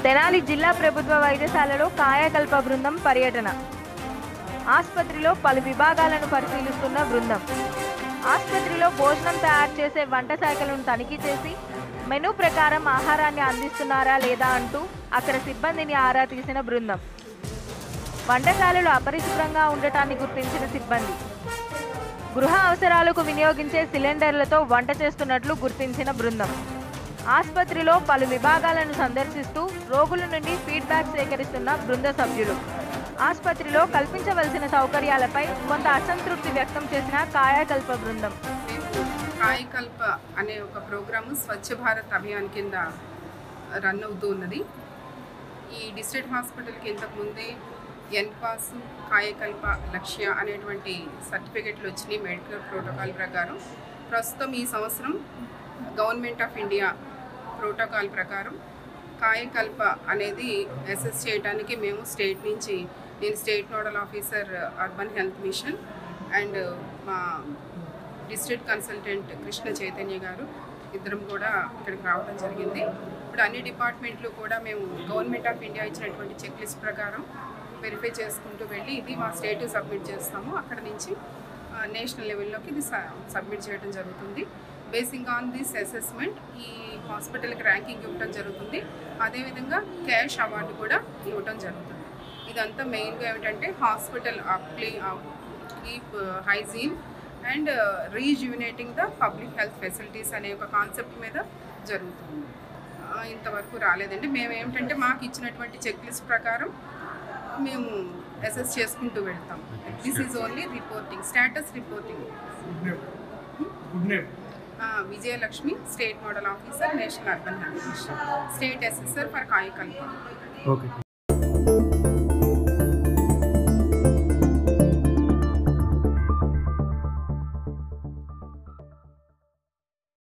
తెనాలి జిల్లా ప్రభుత్వ వైద్యశాలలో కాయకల్ప బృందం పర్యటన ఆసుపత్రిలో పలు విభాగాలను పరిశీలిస్తున్న బృందం ఆసుపత్రిలో భోజనం తయారు చేసే వంట శాఖలను తనిఖీ చేసి మెనూ ప్రకారం ఆహారాన్ని అందిస్తున్నారా లేదా అంటూ అక్కడ సిబ్బందిని ఆరా తీసిన బృందం వంటశాలలు అపరిశుభ్రంగా ఉండటాన్ని గుర్తించిన సిబ్బంది గృహ అవసరాలకు వినియోగించే సిలిండర్లతో వంట చేస్తున్నట్లు గుర్తించిన బృందం ఆసుపత్రిలో పలు విభాగాలను సందర్శిస్తూ రోగుల నుండి ఫీడ్బ్యాక్ సేకరిస్తున్న బృంద సభ్యులు ఆసుపత్రిలో కల్పించవలసిన సౌకర్యాలపై కొంత అసంతృప్తి వ్యక్తం చేసిన కాయకల్ప బృందం కాయకల్ప అనే ఒక ప్రోగ్రాము స్వచ్ఛ భారత్ అభియాన్ కింద రన్ అవుతూ ఉన్నది ఈ డిస్ట్రిక్ట్ హాస్పిటల్కి ఇంతకుముందే ఎన్పాస్ కాయకల్ప లక్ష్య అనేటువంటి సర్టిఫికెట్లు వచ్చినాయి మెడికల్ ప్రోటోకాల్ ప్రకారం ప్రస్తుతం ఈ సంవత్సరం గవర్నమెంట్ ఆఫ్ ఇండియా ప్రోటోకాల్ ప్రకారం కాయకల్ప అనేది అసెస్ చేయడానికి మేము స్టేట్ నుంచి నేను state nodal officer urban health mission and మా డిస్ట్రిక్ట్ కన్సల్టెంట్ కృష్ణ చైతన్య గారు ఇద్దరం కూడా ఇక్కడికి రావడం జరిగింది ఇప్పుడు అన్ని డిపార్ట్మెంట్లు కూడా మేము గవర్నమెంట్ ఆఫ్ ఇండియా ఇచ్చినటువంటి చెక్ లిస్ట్ ప్రకారం వెరిఫై చేసుకుంటూ వెళ్ళి ఇది మా స్టేట్ సబ్మిట్ చేస్తాము అక్కడ నుంచి నేషనల్ లెవెల్లోకి ఇది సబ్మిట్ చేయడం జరుగుతుంది బేసింగ్ ఆన్ దిస్ అసెస్మెంట్ ఈ హాస్పిటల్కి ర్యాంకింగ్ ఇవ్వడం జరుగుతుంది అదేవిధంగా క్యాష్ అవార్డు కూడా ఇవ్వడం జరుగుతుంది ఇదంతా మెయిన్గా ఏమిటంటే hospital upkeep hygiene and rejuvenating the public health facilities అనే ఒక కాన్సెప్ట్ మీద జరుగుతుంది ఆ, ఇంతవరకు రాలేదండి మేము ఏమిటంటే మాకు ఇచ్చినటువంటి చెక్ లిస్ట్ ప్రకారం మేము అసెస్ చేసుకుంటూ వెళ్తాం this is only reporting status reporting good name good name Vijayalakshmi state nodal officer national urban health mission state assessor for Kayakalp okay